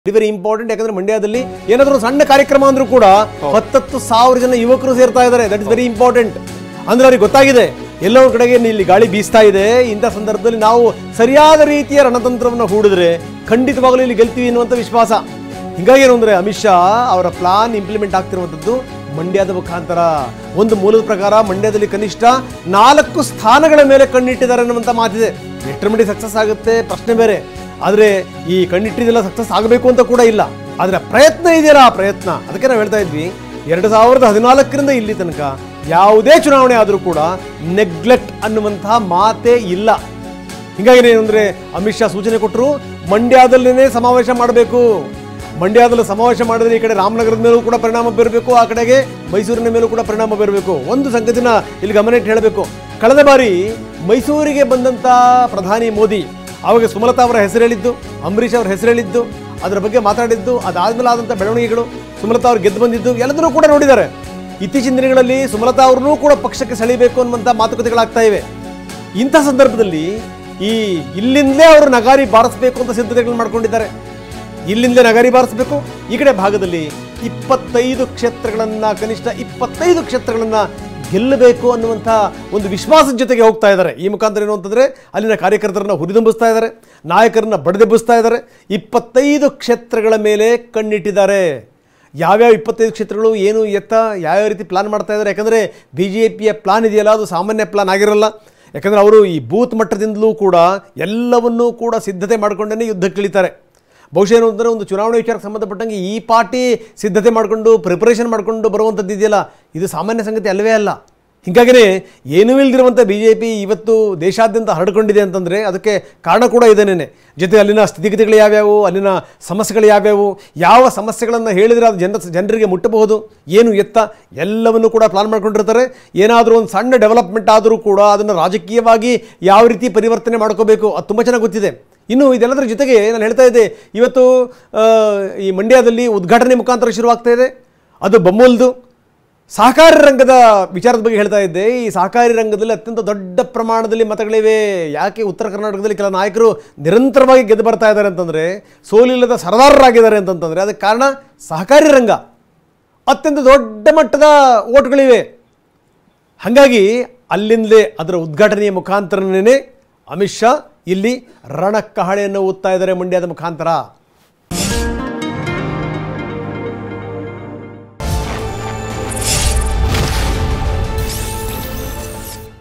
very very important ಯಾಕಂದ್ರೆ ಮಂಡ್ಯದಲ್ಲಿ ಏನಾದರೂ ಒಂದು ಸಣ್ಣ ಕಾರ್ಯಕ್ರಮ ಅಂದ್ರೂ ಕೂಡ ಹತ್ತತ್ತು ಸಾವಿರ ಜನ ಯುವಕರು ಸೇರ್ತಾ ಇದ್ದಾರೆ ದಟ್ ಇಸ್ ವೆರಿ ಇಂಪಾರ್ಟೆಂಟ್ ಅಂದ್ರೆ ಅವ್ರಿಗೆ ಗೊತ್ತಾಗಿದೆ ಎಲ್ಲ ಒಂದ್ ಕಡೆಗೆ ಇಲ್ಲಿ ಗಾಳಿ ಬೀಸ್ತಾ ಇದೆ ಇಂಥ ಸಂದರ್ಭದಲ್ಲಿ ನಾವು ಸರಿಯಾದ ರೀತಿಯ ರಣತಂತ್ರವನ್ನು ಹೂಡಿದ್ರೆ ಖಂಡಿತವಾಗಲೂ ಇಲ್ಲಿ ಗೆಲ್ತೀವಿ ಅನ್ನುವಂಥ ವಿಶ್ವಾಸ ಹಿಂಗಾಗಿ ಏನು ಅಂದ್ರೆ ಅಮಿತ್ ಶಾ ಅವರ ಪ್ಲಾನ್ ಇಂಪ್ಲಿಮೆಂಟ್ ಆಗ್ತಿರುವಂಥದ್ದು ಮಂಡ್ಯದ ಮುಖಾಂತರ ಒಂದು ಮೂಲದ ಪ್ರಕಾರ ಮಂಡ್ಯದಲ್ಲಿ ಕನಿಷ್ಠ ನಾಲ್ಕು ಸ್ಥಾನಗಳ ಮೇಲೆ ಕಣ್ಣಿಟ್ಟಿದ್ದಾರೆ ಅನ್ನುವಂಥ ಮಾತಿದೆ ಎಷ್ಟರ ಮಟ್ಟಿಗೆ ಸಕ್ಸಸ್ ಆಗುತ್ತೆ ಪ್ರಶ್ನೆ ಬೇರೆ ಆದರೆ ಈ ಕಣ್ಣಿಟ್ಟಿದ್ದೆಲ್ಲ ಸಕ್ಸಸ್ ಆಗಬೇಕು ಅಂತ ಕೂಡ ಇಲ್ಲ ಆದರೆ ಪ್ರಯತ್ನ ಇದೆಯಲ್ಲ ಆ ಪ್ರಯತ್ನ ಅದಕ್ಕೆ ನಾವು ಹೇಳ್ತಾ ಇದ್ವಿ ಎರಡು ಸಾವಿರದ ಹದಿನಾಲ್ಕರಿಂದ ಇಲ್ಲಿ ತನಕ ಯಾವುದೇ ಚುನಾವಣೆ ಆದರೂ ಕೂಡ ನೆಗ್ಲೆಕ್ಟ್ ಅನ್ನುವಂತಹ ಮಾತೇ ಇಲ್ಲ ಹಿಂಗಾಗಿ ಏನು ಅಂದರೆ ಅಮಿತ್ ಶಾ ಸೂಚನೆ ಕೊಟ್ಟರು ಮಂಡ್ಯದಲ್ಲೇ ಸಮಾವೇಶ ಮಾಡಬೇಕು ಮಂಡ್ಯದಲ್ಲಿ ಸಮಾವೇಶ ಮಾಡಿದ್ರೆ ಈ ಕಡೆ ರಾಮನಗರದ ಮೇಲೂ ಕೂಡ ಪರಿಣಾಮ ಬೀರಬೇಕು ಆ ಕಡೆಗೆ ಮೈಸೂರಿನ ಮೇಲೂ ಕೂಡ ಪರಿಣಾಮ ಬೀರಬೇಕು ಒಂದು ಸಂಗತಿನ ಇಲ್ಲಿ ಗಮನ ಇಟ್ಟು ಹೇಳಬೇಕು ಕಳೆದ ಬಾರಿ ಮೈಸೂರಿಗೆ ಬಂದಂಥ ಪ್ರಧಾನಿ ಮೋದಿ ಆವಾಗ ಸುಮಲತಾ ಅವರ ಹೆಸರು ಹೇಳಿದ್ದು ಅಂಬರೀಷ್ ಅವರ ಹೆಸರು ಹೇಳಿದ್ದು ಅದರ ಬಗ್ಗೆ ಮಾತಾಡಿದ್ದು ಅದಾದ್ಮೇಲೆ ಆದಂಥ ಬೆಳವಣಿಗೆಗಳು ಸುಮಲತಾ ಅವ್ರು ಗೆದ್ದು ಬಂದಿದ್ದು ಎಲ್ಲದನ್ನೂ ಕೂಡ ನೋಡಿದ್ದಾರೆ ಇತ್ತೀಚಿನ ದಿನಗಳಲ್ಲಿ ಸುಮಲತಾ ಅವ್ರನ್ನೂ ಕೂಡ ಪಕ್ಷಕ್ಕೆ ಸೆಳೆಯಬೇಕು ಅನ್ನುವಂಥ ಮಾತುಕತೆಗಳಾಗ್ತಾ ಇವೆ ಇಂಥ ಸಂದರ್ಭದಲ್ಲಿ ಈ ಇಲ್ಲಿಂದಲೇ ಅವರು ನಗಾರಿ ಬಾರಿಸಬೇಕು ಅಂತ ಸಿದ್ಧತೆಗಳು ಮಾಡ್ಕೊಂಡಿದ್ದಾರೆ ಇಲ್ಲಿಂದಲೇ ನಗಾರಿ ಬಾರಿಸಬೇಕು ಈ ಕಡೆ ಭಾಗದಲ್ಲಿ ಇಪ್ಪತ್ತೈದು ಕ್ಷೇತ್ರಗಳನ್ನ ಕನಿಷ್ಠ ಇಪ್ಪತ್ತೈದು ಕ್ಷೇತ್ರಗಳನ್ನ ಗೆಲ್ಲಬೇಕು ಅನ್ನುವಂಥ ಒಂದು ವಿಶ್ವಾಸದ ಜೊತೆಗೆ ಹೋಗ್ತಾ ಇದ್ದಾರೆ ಈ ಮುಖಾಂತರ ಏನು ಅಂತಂದ್ರೆ ಅಲ್ಲಿನ ಕಾರ್ಯಕರ್ತರನ್ನ ಹುರಿದುಂಬಿಸ್ತಾ ಇದ್ದಾರೆ ನಾಯಕರನ್ನ ಬಡಿದೆಬ್ಬಿಸ್ತಾ ಇದ್ದಾರೆ ಇಪ್ಪತ್ತೈದು ಕ್ಷೇತ್ರಗಳ ಮೇಲೆ ಕಣ್ಣಿಟ್ಟಿದ್ದಾರೆ ಯಾವ್ಯಾವ ಇಪ್ಪತ್ತೈದು ಕ್ಷೇತ್ರಗಳು ಏನು ಎತ್ತ ಯಾವ್ಯಾವ ರೀತಿ ಪ್ಲಾನ್ ಮಾಡ್ತಾ ಇದ್ದಾರೆ ಯಾಕಂದರೆ ಬಿ ಜೆ ಪಿಯ ಪ್ಲಾನ್ ಇದೆಯಲ್ಲ ಅದು ಸಾಮಾನ್ಯ ಪ್ಲಾನ್ ಆಗಿರಲ್ಲ ಯಾಕಂದರೆ ಅವರು ಈ ಬೂತ್ ಮಟ್ಟದಿಂದಲೂ ಕೂಡ ಎಲ್ಲವನ್ನೂ ಕೂಡ ಸಿದ್ಧತೆ ಮಾಡಿಕೊಂಡೇ ಯುದ್ಧಕ್ಕೆ ಇಳಿತಾರೆ ಬಹುಶಃ ಏನು ಅಂತಂದರೆ ಒಂದು ಚುನಾವಣೆ ವಿಚಾರಕ್ಕೆ ಸಂಬಂಧಪಟ್ಟಂಗೆ ಈ ಪಾರ್ಟಿ ಸಿದ್ಧತೆ ಮಾಡಿಕೊಂಡು ಪ್ರಿಪರೇಷನ್ ಮಾಡಿಕೊಂಡು ಬರುವಂಥದ್ದು ಇದೆಯಲ್ಲ ಇದು ಸಾಮಾನ್ಯ ಸಂಗತಿ ಅಲ್ಲವೇ ಅಲ್ಲ ಹೀಗಾಗಿನೇ ಏನೂ ಇಲ್ದಿರುವಂಥ ಬಿ ಜೆ ಪಿ ಇವತ್ತು ದೇಶಾದ್ಯಂತ ಹರಡಿಕೊಂಡಿದೆ ಅಂತಂದರೆ ಅದಕ್ಕೆ ಕಾರಣ ಕೂಡ ಇದೇನೇನೆ ಜೊತೆ ಅಲ್ಲಿನ ಸ್ಥಿತಿಗತಿಗಳು ಯಾವ್ಯಾವು ಅಲ್ಲಿನ ಸಮಸ್ಯೆಗಳು ಯಾವ್ಯಾವು ಯಾವ ಸಮಸ್ಯೆಗಳನ್ನು ಹೇಳಿದರೆ ಅದು ಜನ ಜನರಿಗೆ ಮುಟ್ಟಬಹುದು ಏನು ಎತ್ತ ಎಲ್ಲವನ್ನು ಕೂಡ ಪ್ಲಾನ್ ಮಾಡ್ಕೊಂಡಿರ್ತಾರೆ ಏನಾದರೂ ಒಂದು ಸಣ್ಣ ಡೆವಲಪ್ಮೆಂಟ್ ಆದರೂ ಕೂಡ ಅದನ್ನು ರಾಜಕೀಯವಾಗಿ ಯಾವ ರೀತಿ ಪರಿವರ್ತನೆ ಮಾಡ್ಕೋಬೇಕು ಅದು ತುಂಬ ಚೆನ್ನಾಗಿ ಗೊತ್ತಿದೆ ಇನ್ನು ಇದೆಲ್ಲದರ ಜೊತೆಗೆ ನಾನು ಹೇಳ್ತಾ ಇದ್ದೆ ಇವತ್ತು ಆ, ಈ ಮಂಡ್ಯದಲ್ಲಿ ಉದ್ಘಾಟನೆ ಮುಖಾಂತರ ಶುರುವಾಗ್ತಾ ಇದೆ ಅದು ಬೊಮ್ಮಲ್ದು ಸಹಕಾರಿ ರಂಗದ ವಿಚಾರದ ಬಗ್ಗೆ ಹೇಳ್ತಾ ಇದ್ದೆ ಈ ಸಹಕಾರಿ ರಂಗದಲ್ಲಿ ಅತ್ಯಂತ ದೊಡ್ಡ ಪ್ರಮಾಣದಲ್ಲಿ ಮತಗಳಿವೆ ಯಾಕೆ ಉತ್ತರ ಕರ್ನಾಟಕದಲ್ಲಿ ಕೆಲ ನಾಯಕರು ನಿರಂತರವಾಗಿ ಗೆದ್ದು ಬರ್ತಾ ಇದ್ದಾರೆ ಅಂತಂದರೆ ಸೋಲಿಲ್ಲದ ಸರದಾರರಾಗಿದ್ದಾರೆ ಅಂತಂತಂದರೆ ಅದಕ್ಕೆ ಕಾರಣ ಸಹಕಾರಿ ರಂಗ ಅತ್ಯಂತ ದೊಡ್ಡ ಮಟ್ಟದ ಓಟ್ಗಳಿವೆ ಹಾಗಾಗಿ ಅಲ್ಲಿಂದಲೇ ಅದರ ಉದ್ಘಾಟನೆಯ ಮುಖಾಂತರನೇ ಅಮಿತ್ ಶಾ ಇಲ್ಲಿ ರಣಕಹಳೆಯನ್ನು ಓದ್ತಾ ಇದ್ದಾರೆ ಮಂಡ್ಯದ ಮುಖಾಂತರ